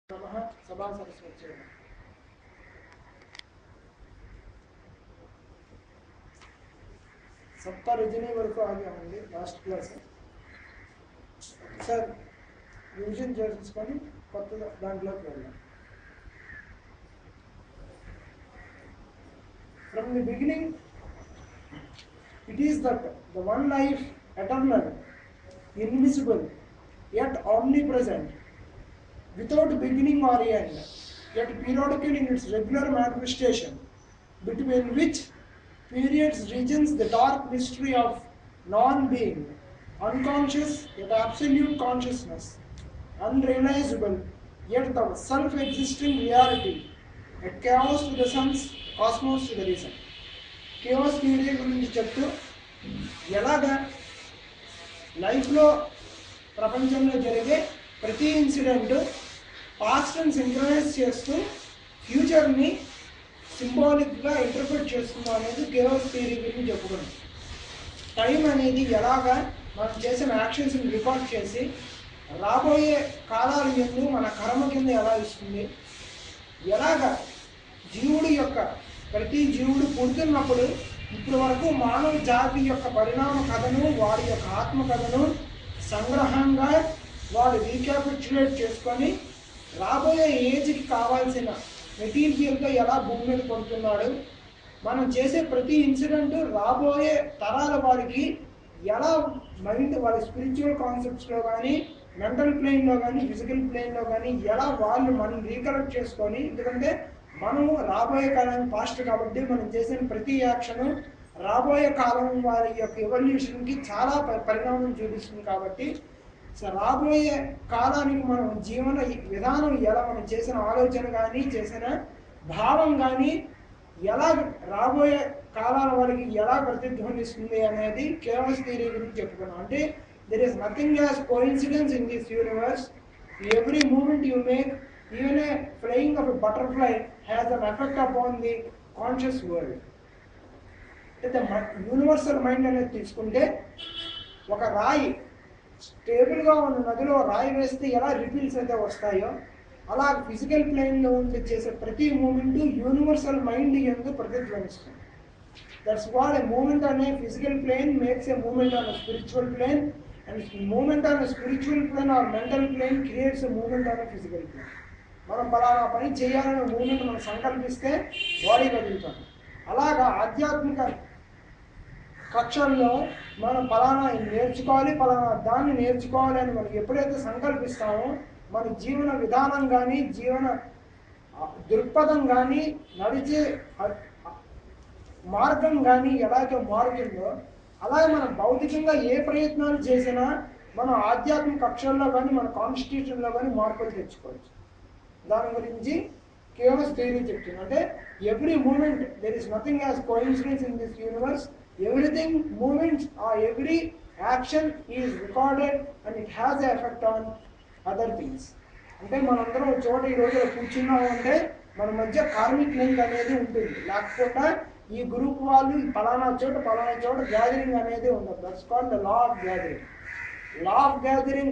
నమః సభా సరస్వతి సప్త రజనీ వరకు ఆగామండి లాస్ట్ క్లాస్ ఒకసారి రివిజన్ చేసుకొని కొత్త దాంట్లోకి వెళ్దాం from the beginning it is that the one life eternal invisible yet omni present without beginning or end, yet periodical in its regular manifestation, between which periods regions the dark mystery of non-being, unconscious yet absolute consciousness, unrealizable yet the self-existing reality, a chaos to the sense, cosmos to the reason. Chaos theory గురించి చెప్తూ ఎలాగా లైఫ్లో ప్రపంచంలో జరిగే ప్రతి incident పాస్ట్ని synchronise చేస్తూ ఫ్యూచర్ని సింబాలిక్గా interpret చేస్తుందో అనేది కేవస్ థియరీ గురించి చెప్పుకున్నాం టైం అనేది ఎలాగా మనం చేసిన యాక్షన్స్ని రికార్డ్ చేసి రాబోయే కాలాల ఎందు మన కర్మ కింద ఎలా ఇస్తుంది ఎలాగా జీవుడి యొక్క ప్రతి జీవుడు పుడుతున్నప్పుడు ఇప్పటి వరకు మానవ జాతి యొక్క పరిణామ కథను వాడి యొక్క ఆత్మ కథను సంగ్రహంగా వాడు రీక్యాపిచులేట్ చేసుకొని రాబోయే ఏజ్కి కావాల్సిన మెటీరియల్గా ఎలా భూమి మీద పడుతున్నాడు మనం చేసే ప్రతి ఇన్సిడెంట్ రాబోయే తరాల వారికి ఎలా మైండ్ వాళ్ళ స్పిరిచువల్ కాన్సెప్ట్స్లో కానీ మెంటల్ ప్లేన్లో కానీ ఫిజికల్ ప్లేన్లో కానీ ఎలా వాళ్ళు మనం రీకలెక్ట్ చేసుకొని ఎందుకంటే మనము రాబోయే కాలం పాస్ట్ కాబట్టి మనం చేసిన ప్రతి యాక్షన్ రాబోయే కాలం వారి యొక్క ఎవల్యూషన్కి చాలా ప- పరిణామం చూపిస్తుంది కాబట్టి సో రాబోయే కాలానికి మనం జీవన విధానం ఎలా మనం చేసిన ఆలోచన కానీ చేసిన భావం కానీ ఎలా రాబోయే కాలాల వారికి ఎలా ప్రతిధ్వనిస్తుంది అనేది కేవస్ థియరీ గురించి చెప్పుకున్నాం అంటే there is nothing as coincidence in this universe every moment you make even a flying of a butterfly has an effect upon the conscious world అయితే యూనివర్సల్ మైండ్ అనేది తీసుకుంటే ఒక రాయి స్టేబుల్గా ఉన్న నదిలో రాయి వేస్తే ఎలా రిపిల్స్ అయితే వస్తాయో అలా ఫిజికల్ ప్లేన్లో ఉండి చేసే ప్రతి మూమెంట్ యూనివర్సల్ మైండ్ ఎందుకు ప్రతిధ్వనిస్తుంది దట్స్ వాట్ ఏ మూమెంట్ అనే physical plane makes a moment on spiritual plane and moment on spiritual plane or mental plane creates a moment on physical plane మనం పలానా పని చేయాలనే మూమెంట్ మనం సంకల్పిస్తే బాడీ కదులుతాం అలాగా ఆధ్యాత్మిక కక్షల్లో మనం ఫలానా నేర్చుకోవాలి ఫలానా దాన్ని నేర్చుకోవాలి అని మనం ఎప్పుడైతే సంకల్పిస్తామో మన జీవన విధానం కానీ జీవన ఆ, దృక్పథం కానీ నడిచే ఆ- ఆ మార్గం కానీ ఎలాగ మారుతుందో అలాగే మనం భౌతికంగా ఏ ప్రయత్నాలు చేసినా మన ఆధ్యాత్మిక కక్షల్లో కానీ మన కాన్స్టిట్యూషన్లో కానీ మార్పులు తెచ్చుకోవచ్చు దాని గురించి కేవలం థియరీ చెప్తుంది అంటే every moment there is nothing as coincidence in this universe everything moments ah every action is recorded and it has effect on other things అంటే మనందరం ఒక చోట ఈ రోజు కూర్చున్నాం అంటే మన మధ్య కార్మిక్ లింక్ అనేది ఉంటుంది లేకపోతే ఈ గ్రూప్ వాళ్ళు ఈ పలానా చోట పలానా చోట గ్యాదరింగ్ అనేది ఉండదు that's called the law of gathering law of gathering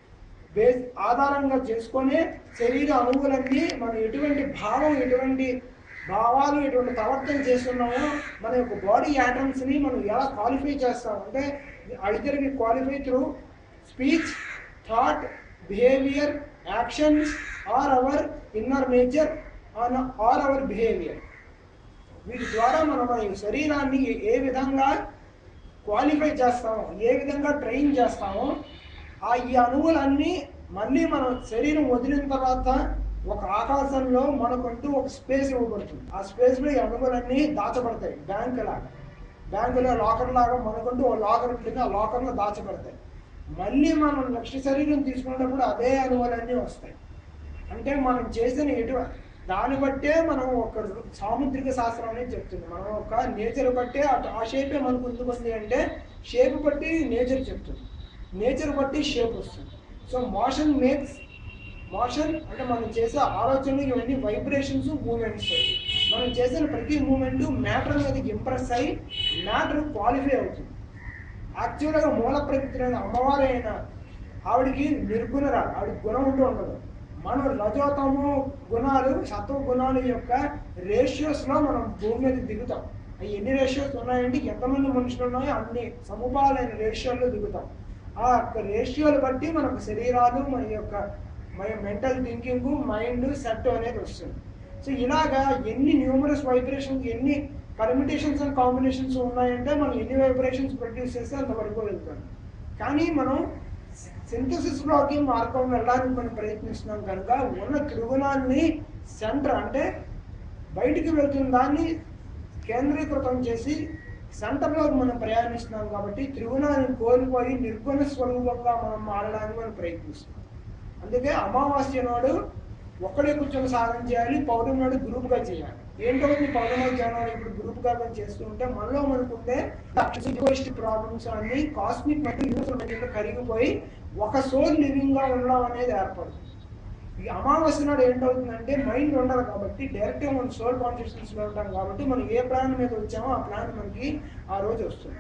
base ఆధారంగా చేసుకొని శరీర అణువులన్నీ మనం ఎటువంటి భావం ఎటువంటి భావాలు ఎటువంటి ప్రవర్తన చేస్తున్నామో మన యొక్క బాడీ యాటమ్స్ని మనం ఎలా క్వాలిఫై చేస్తాం అంటే either we qualify through speech thought behaviour actions or our inner nature or our behaviour వీటి ద్వారా మనం మన ఈ శరీరాన్ని ఏ విధంగా క్వాలిఫై చేస్తామో ఏ విధంగా ట్రైన్ చేస్తామో ఆ ఈ అణువులన్నీ మళ్ళీ మనం శరీరం వదిలిన తర్వాత ఒక ఆకాశంలో మనకంటూ ఒక స్పేస్ ఇవ్వబడుతుంది ఆ స్పేస్లో ఈ అణువులన్నీ దాచబడతాయి బ్యాంక్ లాగా బ్యాంకులో లాకర్ లాగా మనకంటూ ఒక లాకర్ ఉంటుంది ఆ లాకర్లో దాచబడతాయి మళ్ళీ మనం నెక్స్ట్ శరీరం తీసుకునేటప్పుడు అదే అణువులన్నీ వస్తాయి అంటే మనం చేసిన ఎటు దాన్ని బట్టే మనం ఒక సాముద్రిక శాస్త్రం అనేది చెప్తుంది మనం ఒక నేచర్ బట్టే అటు ఆ షేపే మనకు ఉంటుంది అంటే షేప్ బట్టి నేచర్ చెప్తుంది నేచర్ బట్టి షేప్ వస్తుంది సో మోషన్ మేక్స్ మోషన్ అంటే మనం చేసే ఆలోచనలు ఇవన్నీ వైబ్రేషన్స్ మూమెంట్స్ మనం చేసిన ప్రతి మూమెంట్ మ్యాటర్ మీదకి ఇంప్రెస్ అయ్యి మ్యాటర్ క్వాలిఫై అవుతుంది యాక్చువల్గా మూల ప్రకృతి అమ్మవారు అయిన ఆవిడికి నిర్గుణరాలు ఆవిడ గుణం ఉంటూ ఉండదు మనం రజోతమో గుణాలు సత్వ గుణాల యొక్క రేషియోస్లో మనం భూమి మీద దిగుతాం అవి ఎన్ని రేషియోస్ ఉన్నాయంటే ఎంతమంది మనుషులు ఉన్నాయో అన్ని సమపాలైన రేషియోల్లో దిగుతాం ఆ యొక్క రేషియోలు బట్టి మనకు శరీరాలు మన యొక్క మన మెంటల్ థింకింగ్ మైండ్ సెట్ అనేది వస్తుంది సో ఇలాగా ఎన్ని న్యూమరస్ వైబ్రేషన్స్ ఎన్ని పర్మిటేషన్స్ అండ్ కాంబినేషన్స్ ఉన్నాయంటే మనం ఎన్ని వైబ్రేషన్స్ ప్రొడ్యూస్ చేస్తే అంతవరకు వెళ్తాం కానీ మనం సింథసిస్లోకి మార్గం వెళ్ళడానికి మనం ప్రయత్నిస్తున్నాం కనుక ఉన్న త్రిగుణాన్ని సెంటర్ అంటే బయటికి వెళ్తున్న దాన్ని కేంద్రీకృతం చేసి సెంటర్లోకి మనం ప్రయాణిస్తున్నాం కాబట్టి త్రిగుణాన్ని కోల్పోయి నిర్గుణ స్వరూపంగా మనం మారడానికి మనం ప్రయత్నిస్తున్నాం అందుకే అమావాస్య నాడు ఒక్కడే కూర్చొని సాధన చేయాలి పౌర్ణమి నాడు గ్రూప్గా చేయాలి ఏంటవుతుంది పౌర్ణమి ధ్యానం ఇప్పుడు గ్రూప్గా కానీ చేస్తూ ఉంటే మనలో మనకుంటే ప్రాబ్లమ్స్ అన్ని కాస్మిక్ మరియు యూనివర్సల్ మధ్యలో కరిగిపోయి ఒక సోల్ లివింగ్గా ఉండడం అనేది ఏర్పడుతుంది ఈ అమావాస్య నాడు ఏంటవుతుందంటే మైండ్ ఉండదు కాబట్టి డైరెక్ట్గా మనం సోల్ కాన్షియస్నెస్లో ఉంటాం కాబట్టి మనం ఏ ప్లాన్ మీద వచ్చామో ఆ ప్లాన్ మనకి ఆ రోజు వస్తుంది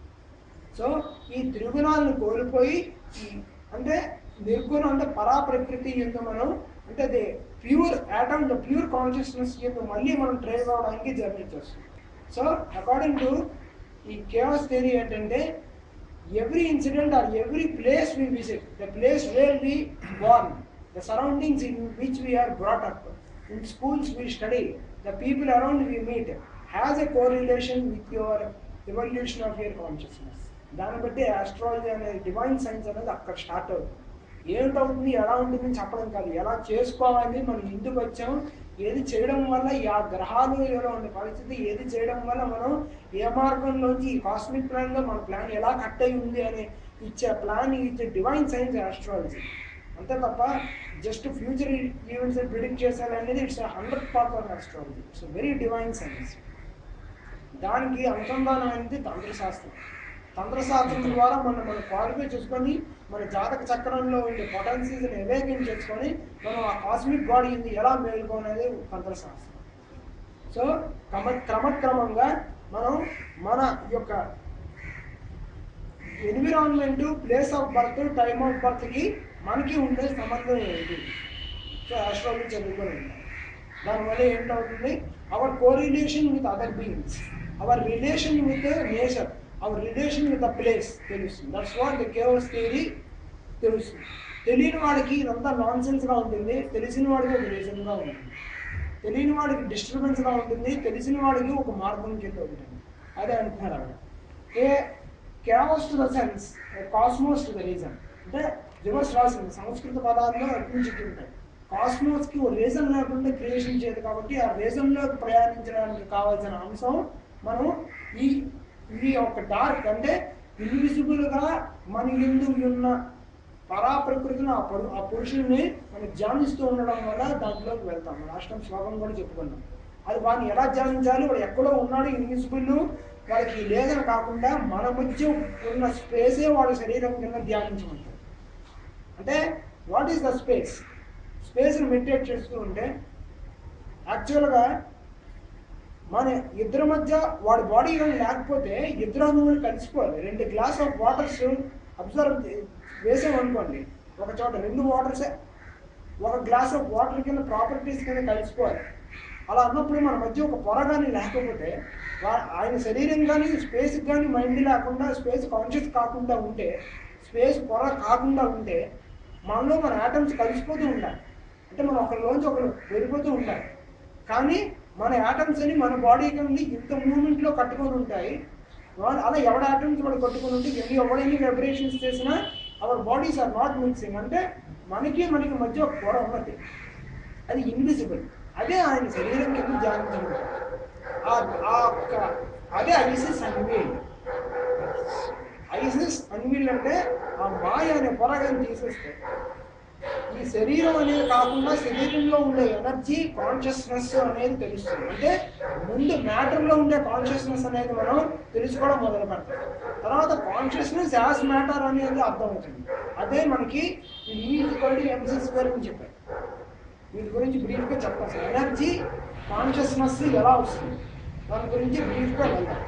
సో ఈ త్రిగుణాలను కోల్పోయి ఈ అంటే నిర్గుణం అంటే పరా ప్రకృతి ఎందు మనం అంటే అది pure atom the pure consciousness ఎందు మళ్ళీ మనం ట్రైన్ అవడానికి జర్నీ చేస్తాం సో అకార్డింగ్ టు ఈ కేవస్ థియరీ ఏంటంటే every incident or every place we visit the place where we born the surroundings in which we are brought up in schools we study the people around we meet has a correlation with your evolution of your consciousness దాన్ని బట్టి astrology అనేది divine science అనేది అక్కడ start అవుతుంది ఏమిటవుతుంది ఎలా ఉంటుందని చెప్పడం కాదు ఎలా చేసుకోవాలి మనం ఎందుకు వచ్చాం ఏది చేయడం వల్ల ఈ ఆ గ్రహాలు ఎలా ఉండే పరిస్థితి ఏది చేయడం వల్ల మనం ఏ మార్గంలోంచి ఈ కాస్మిక్ ప్లాన్లో మన ప్లాన్ ఎలా కట్ అయి ఉంది అని ఇచ్చే ప్లాన్ ఇచ్చే డివైన్ సైన్స్ ఆస్ట్రాలజీ అంతే తప్ప జస్ట్ ఫ్యూచర్ ఈవెంట్స్ ప్రిడిక్ట్ చేసేయాలనేది it's hundred part of astrology it's very divine science దానికి అనుసంధానం అనేది తంత్రశాస్త్రం తంత్రశాస్త్రం ద్వారా మనం మనం క్వాలిఫై చేసుకొని మన జాతక చక్రంలో ఉండే పొటెన్సీస్ని ఎవేకెన్ చేసుకొని మనం ఆ కాస్మిక్ బాడీ ఇది ఎలా మేలుకోనేది తంత్రశాస్త్రం సో క్రమ క్రమక్రమంగా మనం మన యొక్క environment place of birth time of బర్త్కి మనకి ఉండే సంబంధం ఏంటి సో ఆస్ట్రాలజీ చదువుకొని ఉంటాం దానివల్ల ఏంటవుతుంది our correlation with other beings our relation with nature our relation with the place తెలుస్తుంది that's what the chaos theory తెలుస్తుంది తెలియని వాడికి ఇదంతా నాన్ గా ఉంటుంది తెలిసిన వాడికి ఒక రీజన్గా ఉంటుంది తెలియని వాడికి డిస్టర్బెన్స్గా ఉంటుంది తెలిసిన వాడికి ఒక మార్గం కింద ఉంటుంది అదే అంటున్నారు ఆవిడ a chaos to the sense cosmos to the reason అంటే రివర్స్ రాసింది సంస్కృత పదాల్లో అర్పించి ఉంటాయి కాస్మోస్ కి ఓ రీజన్ లేకుండా క్రియేషన్ చేయదు కాబట్టి ఆ రీజన్ లో ప్రయాణించడానికి కావాల్సిన అంశం మనం ఈ ఈ యొక్క డార్క్ అంటే ఇన్విజిబుల్ గా మన ఎందు ఉన్న పరా ప్రకృతిని ఆ పరు ఆ పురుషుల్ని మనం ధ్యానిస్తూ ఉండడం వల్ల దాంట్లోకి వెళ్తాం మన అష్టం శ్లోకం కూడా చెప్పుకున్నాం అది వాడిని ఎలా ధ్యానించాలి వాడు ఎక్కడో ఉన్నాడు ఇన్విజిబుల్ వాడికి లేదని కాకుండా మన మధ్య ఉన్న స్పేసే వాడి శరీరం కింద ధ్యానించమంటారు అంటే వాట్ ఈస్ ద స్పేస్ స్పేస్ని మెడిటేట్ చేస్తూ ఉంటే యాక్చువల్గా మన ఇద్దరి మధ్య వాడి బాడీ కానీ లేకపోతే ఇద్దరు అణువులు కలిసిపోవాలి రెండు గ్లాస్ ఆఫ్ వాటర్స్ అబ్జర్వ్ వేసామనుకోండి ఒక చోట రెండు వాటర్సే ఒక గ్లాస్ ఆఫ్ వాటర్ కింద ప్రాపర్టీస్ కింద కలిసిపోవాలి అలా అన్నప్పుడు మన మధ్య ఒక పొర కానీ లేకపోతే వా- ఆయన శరీరం కానీ స్పేస్ కానీ మైండ్ లేకుండా స్పేస్ కాన్షియస్ కాకుండా ఉంటే స్పేస్ పొర కాకుండా ఉంటే మనలో మన ఆటమ్స్ కలిసిపోతూ ఉండాలి అంటే మనం ఒకరిలోంచి ఒకరు వెళ్ళిపోతూ ఉండాలి కానీ మన ఆటమ్స్ అని మన బాడీ కింద ఇంత మూమెంట్లో కట్టుకొని ఉంటాయి వా- అలా ఎవడ ఆటమ్స్ వాడు కట్టుకొని ఉంటే ఎన్ని ఎవడెన్ని వైబ్రేషన్స్ చేసినా our bodies are not mixing అంటే మనకి మనకి మధ్య ఒక పొర ఉన్నది అది ఇన్విజిబుల్ అదే ఆయన శరీరం కింద ధ్యానించడం ఆ- ఆ ఒక్క అదే ఐసిస్ అన్వీల్ ఐసిస్ అన్వీల్ అంటే ఆ మాయ అనే పొరగాన్ని తీసేస్తే ఈ శరీరం అనేది కాకుండా శరీరంలో ఉండే ఎనర్జీ కాన్షియస్నెస్ అనేది తెలుస్తుంది అంటే ముందు మ్యాటర్లో ఉండే కాన్షియస్నెస్ అనేది మనం తెలుసుకోవడం మొదలు పెడతాం తర్వాత కాన్షియస్నెస్ యాజ్ మ్యాటర్ అనేది అర్థమవుతుంది అదే మనకి ఈక్వల్ ఎంసీ స్క్వేర్ అని చెప్పారు వీటి గురించి బ్రీఫ్గా చెప్పాల్సి ఎనర్జీ కాన్షియస్నెస్ ఎలా వస్తుంది దాని గురించి బ్రీఫ్గా వెళ్దాం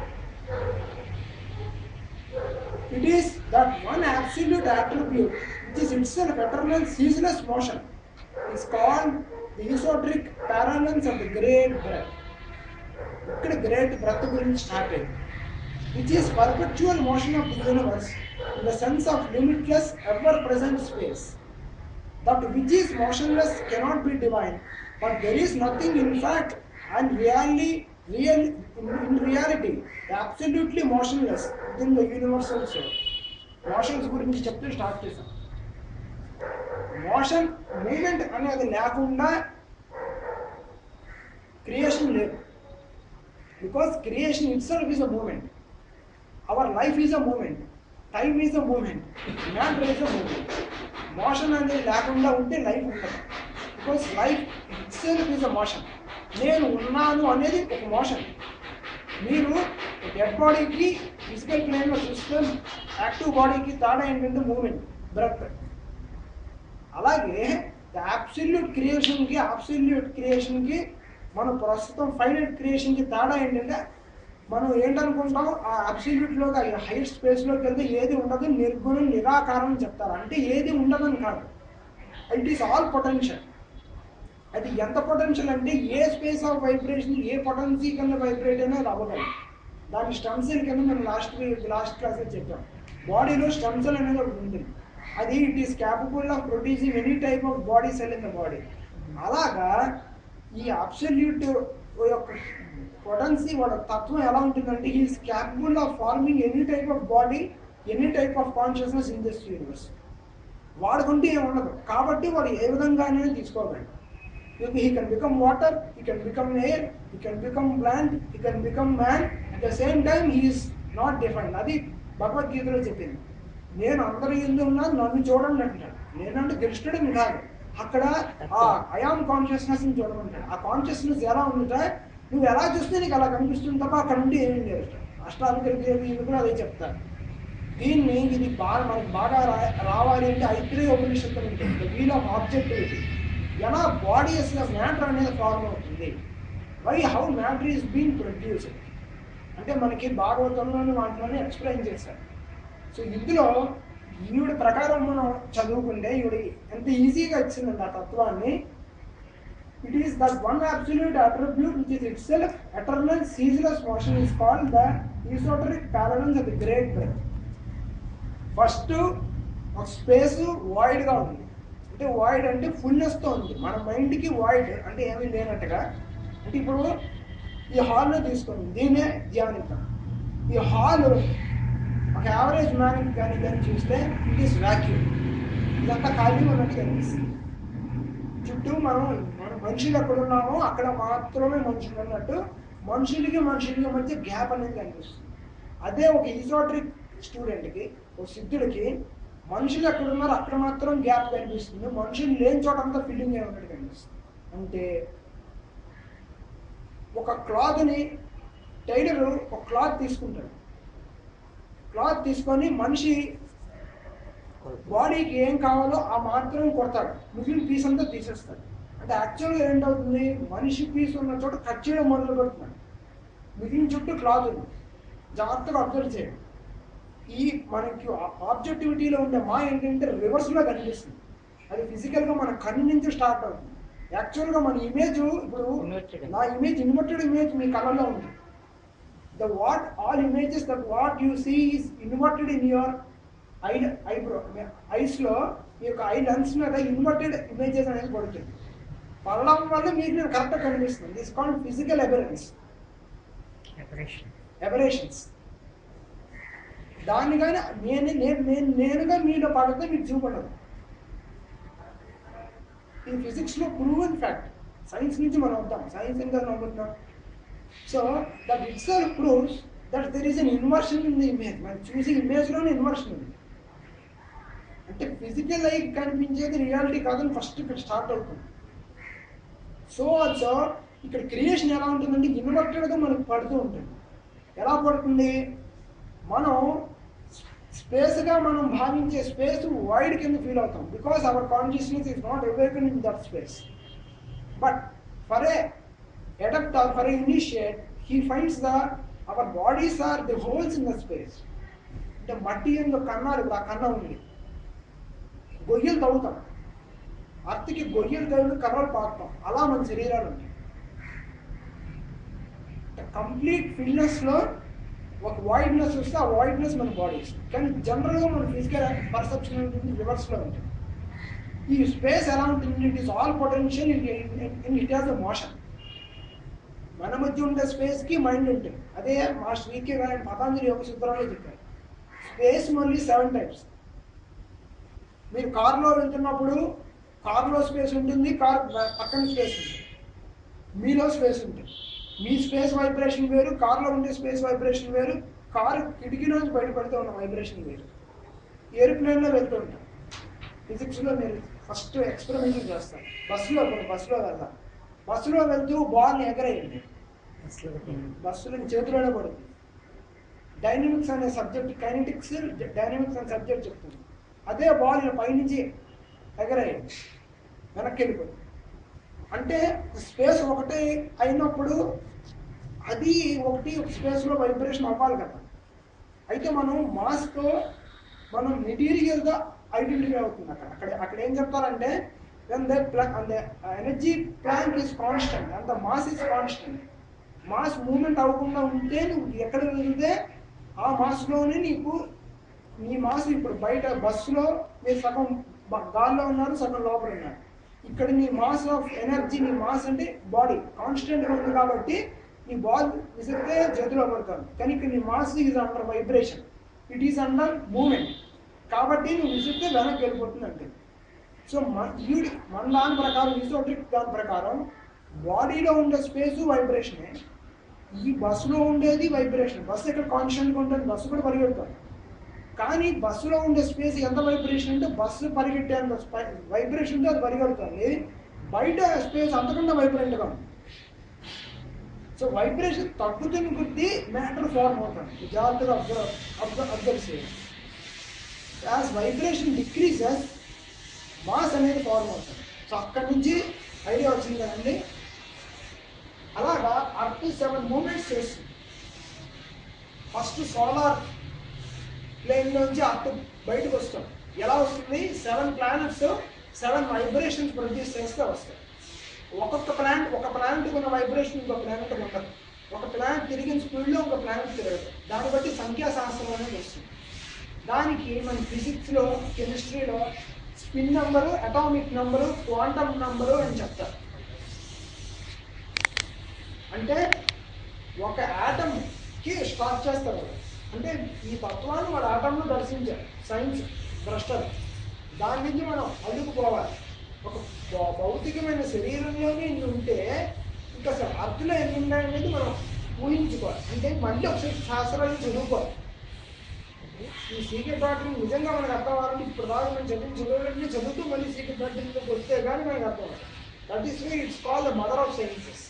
It is that one absolute attribute which is itself eternal ceaseless motion. is called the esoteric parallels of the great breath. ఇక్కడ గ్రేట్ బ్రత్ గురించి స్టార్ట్ అయింది which is perpetual motion of the universe in the sense of limitless ever present space that which is motionless cannot be divine but there is nothing in fact and really real in reality absolutely motionless within the universal soul motions గురించి చెప్తూ start చేశాం motion movement అనేది లేకుండా creation లేదు because creation itself is a moment our life is a moment time is a moment matter is a moment motion అనేది లేకుండా ఉంటే life ఉండదు because life itself is a motion నేను ఉన్నాను అనేది ఒక మోషన్ మీరు డెడ్ బాడీకి ఫిజికల్ ప్లేన్లో చూస్తే యాక్టివ్ బాడీకి తేడా ఏంటంటే మూమెంట్ బ్రెత్ అలాగే ద అబ్సల్యూట్ క్రియేషన్కి అబ్సల్యూట్ క్రియేషన్కి మనం ప్రస్తుతం ఫైనల్ క్రియేషన్కి తేడా ఏంటంటే మనం ఏంటనుకుంటాం ఆ అబ్సల్యూట్లోకి ఆ హైయర్ స్పేస్లోకి వెళ్తే ఏది ఉండదు నిర్గుణం నిరాకారం అని చెప్తారు అంటే ఏది ఉండదని కాదు ఇట్ ఈస్ ఆల్ పొటెన్షియల్ అది ఎంత పొటెన్షియల్ అంటే a space of vibration a potency కింద వైబ్రేట్ అయినా అది అవ్వగలదు దాని స్టమ్ సెల్ కింద మనం లాస్ట్ లాస్ట్ క్లాస్లో చెప్పాం బాడీలో స్టమ్ సెల్ అనేది ఒకటి ఉంటుంది అది it is capable of producing any type of body cell in the body అలాగా ఈ అబ్సల్యూట్ యొక్క పొటెన్సీ వాళ్ళ తత్వం ఎలా ఉంటుందంటే he is capable of forming any type of body any type of consciousness in this universe వాడుకుంటే ఏమి ఉండదు కాబట్టి వాడు ఏ విధంగానే తీసుకోగలడు he can become water, he can become air, he can become plant, he can become man. At the same time, he is not defined. అది భగవద్గీతలో చెప్పింది నేను అందరి ఎందు ఉన్నాను నన్ను చూడండి అంటాడు నేనంటే కృష్ణుడిని కాదు అక్కడ ఆ అయామ్ కాన్షియస్నెస్ ని చూడమంటాడు ఆ కాన్షియస్నెస్ ఎలా ఉందంటే నువ్వు ఎలా చూస్తే నీకు అలా కనిపిస్తుంది తప్ప అక్కడ ఉండి ఏమీ లేదు అష్టాధికారి ఇది కూడా అదే చెప్తారు దీన్ని ఇది బాగా మనకి బాగా రా- రావాలి అంటే ఐత్రేయ ఉపనిషత్తు ఉంటుంది వీల్ ఆఫ్ ఆబ్జెక్టివిటీ ఎలా బాడీ అసలు మ్యాటర్ అనేది ఫార్మ్ అవుతుంది why how matter is been produced అంటే మనకి భాగవతంలోని వాటిలోనే ఎక్స్ప్లెయిన్ చేశారు సో ఇందులో ఈవిడ ప్రకారం మనం చదువుకుంటే ఈవిడ ఎంత ఈజీగా ఇచ్చిందండి ఆ తత్వాన్ని it is that one absolute attribute which is itself eternal ceaseless motion is called the esoteric parlance of the great breath first ఒక స్పేస్ వాయిడ్గా ఉంది అంటే వాయిడ్ అంటే ఫుల్నెస్తో ఉంది మన మైండ్కి వాయిడ్ అంటే ఏమీ లేనట్టుగా అంటే ఇప్పుడు ఈ హాల్లో తీసుకుని దీన్నే ధ్యానిద్దాం ఈ హాల్ ఒక యావరేజ్ మ్యాన్ కానీ కానీ చూస్తే ఇట్ ఈస్ వ్యాక్యూమ్ ఇదంతా ఖాళీ ఉన్నట్టు కనిపిస్తుంది చుట్టూ మనం మన మనుషులు ఎక్కడ ఉన్నామో అక్కడ మాత్రమే మనుషులు ఉన్నట్టు మనుషులకి మనుషులకి మధ్య గ్యాప్ అనేది కనిపిస్తుంది అదే ఒక ఈజోట్రిక్ స్టూడెంట్కి ఒక సిద్ధుడికి మనుషులు ఎక్కడ ఉన్నారో అక్కడ మాత్రం గ్యాప్ కనిపిస్తుంది మనుషులు లేని చోట అంతా ఫిల్లింగ్ అయి ఉన్నట్టు కనిపిస్తుంది అంటే ఒక క్లాత్ని టైలర్ ఒక క్లాత్ తీసుకుంటాడు క్లాత్ తీసుకొని మనిషి బాడీకి ఏం కావాలో ఆ మాత్రం కొడతాడు మిగిలిన పీస్ అంతా తీసేస్తాడు అంటే యాక్చువల్గా ఏంటవుతుంది మనిషి పీస్ ఉన్న చోట కట్ చేయడం మొదలు పెడుతున్నాడు మిగిలిన చుట్టూ క్లాత్ ఉంది జాగ్రత్తగా అబ్జర్వ్ చేయండి ఈ మనకి ఆబ్జెక్టివిటీలో ఉండే మా ఏంటంటే రివర్స్లో కనిపిస్తుంది అది ఫిజికల్గా మన కన్ను నుంచి స్టార్ట్ అవుతుంది యాక్చువల్గా మన ఇమేజ్ ఇప్పుడు Inverted. నా ఇమేజ్ ఇన్వర్టెడ్ ఇమేజ్ మీ కళ్ళలో ఉంది the what all images that what you see is inverted in your eye eyebrow ఐస్లో మీ యొక్క ఐ లెన్స్ మీద ఇన్వర్టెడ్ ఇమేజెస్ అనేది పడుతుంది పడడం వల్ల మీకు నేను కరెక్ట్గా కనిపిస్తుంది this called physical aberrance Aberration. Aberrations దాన్ని కానీ నేను నేను నేను నేనుగా మీలో పడితే మీకు చూపడదు ఇది ఫిజిక్స్లో ప్రూవెన్ ఫ్యాక్ట్ సైన్స్ నుంచి మనం వద్దాం సైన్స్ ఇంకా నమ్ముతున్నాం so that itself proves that there is an inversion in the image మనం చూసే ఇమేజ్లోనే ఇన్వర్షన్ ఉంది అంటే ఫిజికల్ అయి కనిపించేది రియాలిటీ కాదని ఫస్ట్ ఇక్కడ స్టార్ట్ అవుతుంది సో ఆల్సో ఇక్కడ క్రియేషన్ ఎలా ఉంటుందంటే ఇన్వర్టెడ్గా మనకు పడుతూ ఉంటుంది ఎలా పడుతుంది మనం స్పేస్గా మనం భావించే స్పేస్ వైడ్ కింద ఫీల్ అవుతాం because our consciousness is not awaken in that space but for a adept or for a initiate he finds the our bodies are the holes in the space అంటే మట్టి ఎందుకు కన్నారు ఇప్పుడు ఆ కన్నం ఉంది గొయ్యలు తవ్వుతాం అర్త్కి గొయ్యలు తగిలి కర్రలు పాకుతాం అలా మన శరీరాలు ఉంటాయి కంప్లీట్ ఫిల్నెస్లో ఒక వాయిడ్నెస్ వస్తే ఆ వాయిడ్నెస్ మన బాడీ ఇస్తుంది కానీ జనరల్గా మన ఫిజికల్ పర్సెప్షన్ ఉంటుంది రివర్స్లో ఉంటుంది ఈ స్పేస్ ఎలా ఉంటుంది it is all potential in it has the motion మన మధ్య ఉండే స్పేస్కి మైండ్ ఉంటుంది అదే మా శ్రీకే గారి పతాంజలి యోగ సూత్రంలో చెప్పారు స్పేస్ మళ్ళీ సెవెన్ టైప్స్ మీరు కారులో వెళ్తున్నప్పుడు కారులో స్పేస్ ఉంటుంది కార్ పక్కన స్పేస్ ఉంటుంది మీలో స్పేస్ ఉంటుంది మీ స్పేస్ వైబ్రేషన్ వేరు కార్లో ఉండే స్పేస్ వైబ్రేషన్ వేరు కారు కిటికీలోంచి బయటపడితే ఉన్న వైబ్రేషన్ వేరు ఏరోప్లేన్లో వెళ్తూ ఉంటాం ఫిజిక్స్లో మీరు ఫస్ట్ ఎక్స్పెరిమెంట్ చేస్తారు బస్సులో కొన్ని బస్సులో వెళ్దాం బస్సులో వెళ్తూ బాల్ని ఎగరేయండి బస్సులో చేతిలోనే పడుతుంది డైనమిక్స్ అనే సబ్జెక్ట్ కైనటిక్స్ డైనమిక్స్ అనే సబ్జెక్ట్ చెప్తుంది అదే బాల్ ఇలా పైనుంచి ఎగరేయండి వెనక్కి వెళ్ళిపోతుంది అంటే స్పేస్ ఒకటే అయినప్పుడు అది ఒకటి స్పేస్లో వైబ్రేషన్ అవ్వాలి కదా అయితే మనం మాస్తో మనం మెటీరియల్గా ఐడెంటిఫై అవుతుంది అక్కడ అక్కడ అక్కడ ఏం చెప్తారంటే then the and energy Planck is constant and the mass is constant mass moment అవ్వకుండా ఉంటే నువ్వు ఎక్కడ వెళ్తే ఆ మాస్లోనే నీకు నీ మాస్ ఇప్పుడు బయట బస్సులో మీరు సగం బ- గాల్లో ఉన్నారు సగం లోపల ఉన్నారు ఇక్కడ నీ మాస్ ఆఫ్ ఎనర్జీ నీ మాస్ అంటే బాడీ కాన్స్టెంట్గా ఉంది కాబట్టి నీ బాల్ విసిరితే చేతిలో పడతాను కానీ ఇక్కడ నీ mass is under vibration it is under moment కాబట్టి నువ్వు విసిరితే వెనక్కి వెళ్ళిపోతుంది అంటే సో మన ఈడి మన దాని ప్రకారం ఈసోట్రిక్ దాని ప్రకారం బాడీలో ఉండే స్పేస్ వైబ్రేషనే ఈ బస్సులో ఉండేది వైబ్రేషన్ బస్సు ఇక్కడ కాన్స్టెంట్గా ఉంటుంది బస్సు కూడా పరిగెడుతుంది కానీ బస్సులో ఉండే స్పేస్ ఎంత వైబ్రేషన్ అంటే బస్సు పరిగెట్టేంత వైబ్రేషన్తో అది పరిగెడుతుంది బయట స్పేస్ అంతకన్నా వైబ్రెంట్గా ఉంది సో వైబ్రేషన్ తగ్గుతున్న కొద్దీ మ్యాటర్ ఫార్మ్ అవుతుంది ఇది జాగ్రత్తగా అబ్జర్వ్ అబ్జర్వ్ అబ్జర్వ్ చేయండి యాజ్ వైబ్రేషన్ డిక్రీజెస్ మాస్ అనేది ఫార్మ్ అవుతుంది సో అక్కడి నుంచి ఐడియా వచ్చింది కదండి అలాగా అర్త్ సెవెన్ మూమెంట్స్ చేస్తుంది ఫస్ట్ సోలార్ ప్లేన్ నుంచి అర్త్ బయటకు వస్తాం ఎలా వస్తుంది seven planets seven vibrations produce చేస్తే వస్తాయి ఒక్కొక్క ప్లానెట్ ఒక ప్లానెట్ ఉన్న వైబ్రేషన్ ఇంకో ప్లానెట్ ఉండదు ఒక ప్లానెట్ తిరిగిన స్పీడ్లో ఒక ప్లానెట్ తిరగదు దాన్ని బట్టి సంఖ్యాశాస్త్రం అనేది వస్తుంది దానికి మన ఫిజిక్స్లో కెమిస్ట్రీలో spin number atomic number quantum number అని చెప్తారు అంటే ఒక ఆటంకి స్టార్ట్ చేస్తారు వాళ్ళు. అంటే ఈ తత్వాన్ని వాడు ఆటంలో దర్శించారు సైన్స్ ద్రష్టలు దాని నుంచి మనం అల్లుకుపోవాలి ఒక భౌ- భౌతికమైన శరీరంలోనే ఇన్ని ఉంటే ఇంకా అసలు అర్థులో ఎన్ని ఉన్నాయనేది మనం ఊహించుకోవాలి అంటే మళ్ళీ ఒకసారి శాస్త్రాన్ని చదువుకోవాలి ఈ సీక్రెట్ డాక్టర్ నిజంగా మనకు అర్థం అవ్వాలంటే ఇప్పుడు దాకా మనం చదివిన చదువులన్నీ చదువుతూ మళ్ళీ సీక్రెట్ డాక్టర్లోకి వస్తే కానీ మనకు అర్థం అవ్వాలి that is why it's call the mother of sciences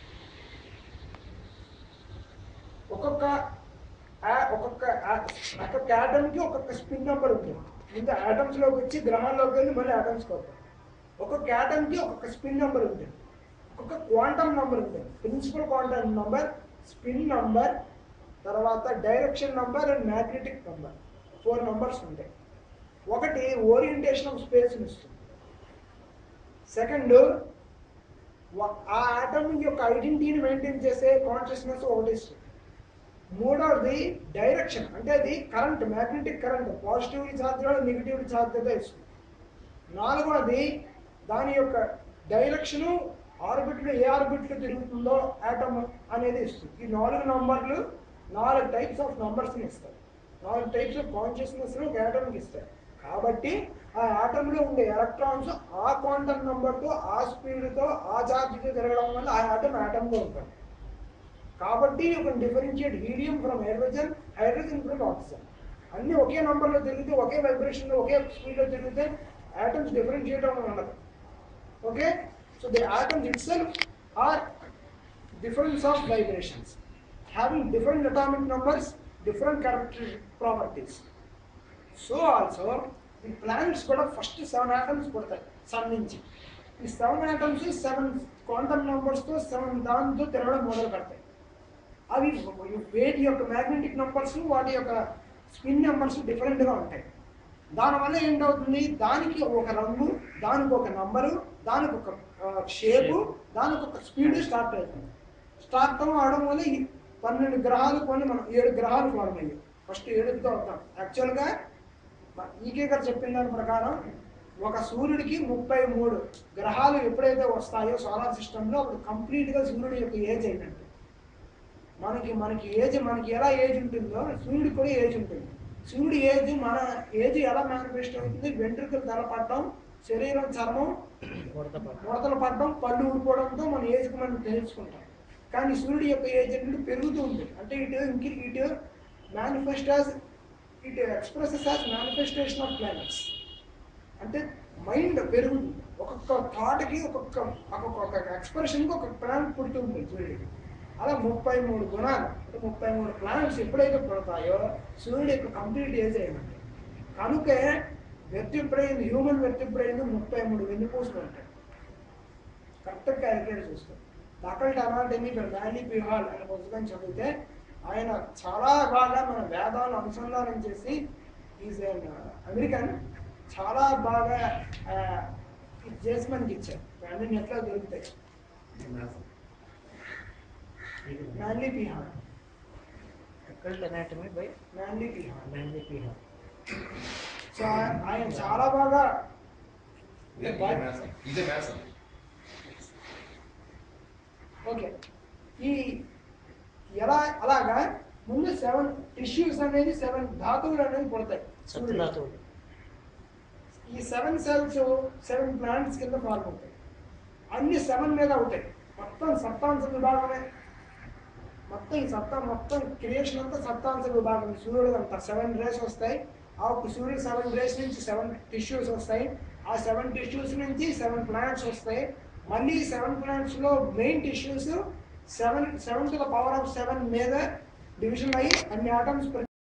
ఒక్కొక్క ఆ- ఒక్కొక్క ఆ- ఒక్కొక్క ఆటంకి ఒక్కొక్క స్పిన్ నెంబర్ ఉంటుంది ముందు atoms లోకి వచ్చి గ్రహాల్లోకి వెళ్ళి మళ్ళీ ఆటమ్స్కి వస్తాం ఒక్కొక్క ఆటంకి ఒక్కొక్క స్పిన్ నెంబర్ ఉంటుంది ఒక్కొక్క క్వాంటమ్ నెంబర్ ఉంటుంది principal quantum number spin number తర్వాత direction number and magnetic number four numbers ఉంటాయి ఒకటి ఓరియంటేషన్ ఆఫ్ స్పేస్ ఇస్తుంది సెకండ్ ఆ ఆటమ్ యొక్క ఐడెంటిటీని మెయింటైన్ చేసే కాన్షియస్నెస్ ఒకటి ఇస్తుంది మూడవది డైరెక్షన్ అంటే అది current magnetic current positively charge negatively charge ఇస్తుంది నాలుగవది దాని యొక్క డైరెక్షను ఆర్బిట్లో ఏ ఆర్బిట్లో తిరుగుతుందో ఆటమ్ అనేది ఇస్తుంది ఈ నాలుగు నంబర్లు నాలుగు టైప్స్ ఆఫ్ నంబర్స్ని ఇస్తాయి నాలుగు టైప్స్ ఆఫ్ కాన్షియస్నెస్ ఒక ఆటమ్కి ఇస్తాయి కాబట్టి ఆ ఆటంలో ఉండే ఎలక్ట్రాన్స్ ఆ క్వాంటమ్ నంబర్తో ఆ స్పీడ్తో ఆ ఛార్జ్తో తిరగడం వల్ల ఆ ఆటం ఆటంగా ఉంటుంది కాబట్టి you can differentiate helium from hydrogen hydrogen from oxygen అన్ని ఒకే నంబర్లో తిరిగితే ఒకే వైబ్రేషన్లో ఒకే స్పీడ్లో తిరిగితే ఆటమ్స్ డిఫరెన్షియేట్ అవ్వడం ఉండదు okay so the atoms itself are difference of vibrations having different atomic numbers different character properties so also ఈ ప్లానెట్స్ కూడా ఫస్ట్ సెవెన్ ఆటమ్స్ పుడతాయి సన్ నుంచి ఈ సెవెన్ ఆటమ్స్ సెవెన్ క్వాంటమ్ నంబర్స్తో సెవెన్ దాంతో తిరగడం మొదలు పెడతాయి అవి వేటి యొక్క మ్యాగ్నెటిక్ నంబర్స్ వాటి యొక్క స్పిన్ నెంబర్స్ డిఫరెంట్గా ఉంటాయి దానివల్ల ఏంటవుతుంది దానికి ఒక రంగు దానికి ఒక నంబరు దానికి ఒక షేపు దానికి ఒక స్పీడ్ స్టార్ట్ అవుతుంది స్టార్ట్ అవడం వల్ల ఈ పన్నెండు గ్రహాలు కొన్ని మనం ఏడు గ్రహాలు ఫార్మ్ అయ్యాయి ఫస్ట్ ఏడుతో అవుతాం యాక్చువల్గా ఈకే గారు చెప్పిన దాని ప్రకారం ఒక సూర్యుడికి ముప్పై మూడు గ్రహాలు ఎప్పుడైతే వస్తాయో సోలార్ సిస్టంలో అప్పుడు కంప్లీట్గా సూర్యుడి యొక్క ఏజ్ అయినట్టు మనకి మనకి ఏజ్ మనకి ఎలా ఏజ్ ఉంటుందో సూర్యుడికి కూడా ఏజ్ ఉంటుంది సూర్యుడి ఏజ్ మన ఏజ్ ఎలా మేనిఫెస్ట్ అవుతుంది వెంట్రుకలు తెలపడడం శరీరం చర్మం ముడత పట్టు. ముడతలు పడడం పళ్ళు ఊడిపోవడంతో మన ఏజ్కి మనం తెలుసుకుంటాం కానీ సూర్యుడి యొక్క ఏజ్ అనేది పెరుగుతూ ఉంటుంది అంటే ఇటు ఇంక ఇటు manifests it expresses as manifestation of planets అంటే మైండ్ పెరుగుతుంది ఒక్కొక్క థాట్కి ఒక్కొక్క ఒక్కొక్క ఎక్స్ప్రెషన్కి ఒక్కొక్క ప్లానెట్ పుడుతూ ఉంటుంది సూర్యుడికి అలా ముప్పై మూడు గుణాలు అంటే ముప్పై మూడు ప్లానెట్స్ ఎప్పుడైతే పుడతాయో సూర్యుడి యొక్క కంప్లీట్ ఏజ్ అయినట్టు కనుకే వెర్టిబ్రెయిన్ హ్యూమన్ వెర్టిబ్రెయిన్ ముప్పై మూడు వెన్నుపూసలు ఉంటాయి కరెక్ట్గా క్యాలిక్యులేట్ చూస్తాం దాఖల్ట్ అనాటమీ మ్యాలీ బిహాల్ అనే పుస్తకం చదివితే ఆయన చాలా బాగా మన వేదాలను అనుసంధానం చేసి ఈజ్ అమెరికన్ చాలా బాగా ఆ, ఇది చేసి మనకి ఇచ్చారు అన్ని నెట్లో దొరుకుతాయి ఇది Manly P Hall occult anatomy by Manly P Hall Manly P. Hall. So ఆ- ఆయన చాలా బాగా ఇదే ఇదే మ్యాథ్స్ ఇదే మ్యాథ్స్ ఓకే ఈ ఎలా అలాగా ముందు సెవెన్ టిష్యూస్ అనేది సెవెన్ ధాతువులు అనేది పుడతాయి సప్తధాతువులు ఈ సెవెన్ సెల్స్ సెవెన్ ప్లాంట్స్ కింద ఫార్మ్ అవుతాయి అన్ని సెవెన్ మీద అవుతాయి మొత్తం సప్తాంశ విభాగమే మొత్తం ఈ సప్తా మొత్తం క్రియేషన్ అంతా సప్తాంశ విభాగం సూర్యుడు అంతా సెవెన్ రేస్ వస్తాయి ఆ ఒక సూర్యుడు సెవెన్ రేస్ నుంచి సెవెన్ టిష్యూస్ వస్తాయి ఆ సెవెన్ టిష్యూస్ నుంచి సెవెన్ ప్లాంట్స్ వస్తాయి మళ్ళీ సెవెన్ ప్లాంట్స్ లో main tissues seven seven to the power of seven మీద డివిజన్ అయ్యి అన్ని ఆటమ్స్